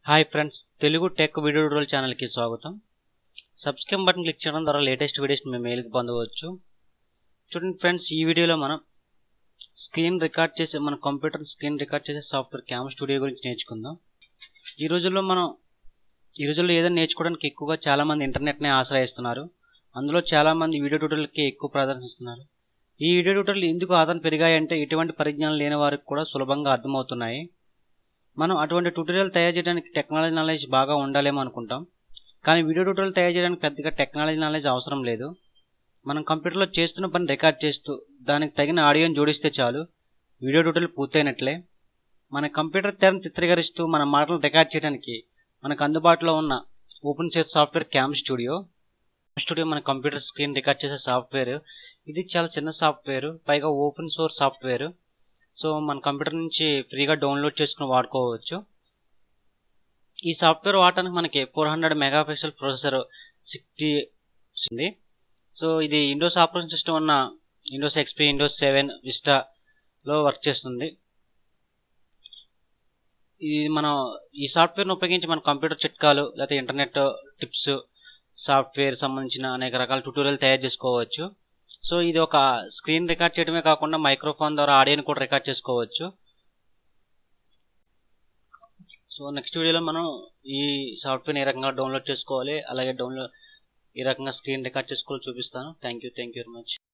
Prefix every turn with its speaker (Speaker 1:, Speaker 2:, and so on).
Speaker 1: hi friends Telugu tech video tutorial ఛానల్కి స్వాగతం subscribe button click చేయడం ద్వారా లేటెస్ట్ వీడియోస్ మీ మెయిల్కి పొందవచ్చు చూడండి ఫ్రెండ్స్ ఈ వీడియోలో మనం స్క్రీన్ రికార్డ్ చేసే మన కంప్యూటర్ స్క్రీన్ రికార్డ్ చేసే సాఫ్ట్వేర్ క్యామ్ స్టూడియో గురించి నేర్చుకుందాం ఈ రోజుల్లో మనం ఈ రోజుల్లో ఏదైనా నేర్చుకోవడానికి ఎక్కువగా చాలామంది ఇంటర్నెట్ని ఆశ్రయిస్తున్నారు అందులో చాలామంది వీడియో ట్యూటోరియల్కి ఎక్కువ ప్రాధాన్యత ఇస్తున్నారు ఈ వీడియో ట్యూటోరియల్ ఎందుకు ఆదాయం పెరిగాయంటే ఎటువంటి పరిజ్ఞానం లేని వారికి కూడా సులభంగా అర్థమవుతున్నాయి మనం అటువంటి ట్యూటోరియల్ తయారు చేయడానికి టెక్నాలజీ నాలెడ్జ్ బాగా ఉండాలేమో అనుకుంటాం కానీ వీడియో ట్యూటోరియల్ తయారు చేయడానికి పెద్దగా టెక్నాలజీ నాలెడ్జ్ అవసరం లేదు మనం కంప్యూటర్లో చేస్తున్న పని రికార్డ్ చేస్తూ దానికి తగిన ఆడియోని జోడిస్తే చాలు వీడియో ట్యూటోరియల్ పూర్తయినట్లే మన కంప్యూటర్ తెరను చిత్రీకరిస్తూ మన మాటలు రికార్డ్ చేయడానికి మనకు అందుబాటులో ఉన్న open source software cam studio studio మన కంప్యూటర్ స్క్రీన్ రికార్డ్ చేసే సాఫ్ట్వేర్ ఇది చాలా చిన్న సాఫ్ట్వేర్ పైగా ఓపెన్ సోర్స్ సాఫ్ట్వేర్ సో మన కంప్యూటర్ నుంచి ఫ్రీగా డౌన్లోడ్ చేసుకుని వాడుకోవచ్చు ఈ సాఫ్ట్వేర్ వాడటానికి మనకి four hundred megapixel processor sixty ఉంది సో ఇది విండోస్ ఆపరేటింగ్ సిస్టమ్ ఉన్న విండోస్ ఎక్స్పీ విండోస్ సెవెన్ విస్టాలో వర్క్ చేస్తుంది ఇది మనం ఈ సాఫ్ట్వేర్ను ఉపయోగించి మన కంప్యూటర్ చిట్కాలు లేకపోతే ఇంటర్నెట్ టిప్స్ సాఫ్ట్వేర్ సంబంధించిన అనేక రకాల ట్యూటోరియల్ తయారు చేసుకోవచ్చు సో ఇది ఒక స్క్రీన్ రికార్డ్ చేయడమే కాకుండా మైక్రోఫోన్ ద్వారా ఆడియోని కూడా రికార్డ్ చేసుకోవచ్చు సో నెక్స్ట్ వీడియోలో మనం ఈ సాఫ్ట్వేర్ ఏ రకంగా డౌన్లోడ్ చేసుకోవాలి అలాగే డౌన్లోడ్ ఏ రకంగా స్క్రీన్ రికార్డ్ చేసుకోవాలో చూపిస్తాను thank you thank you very much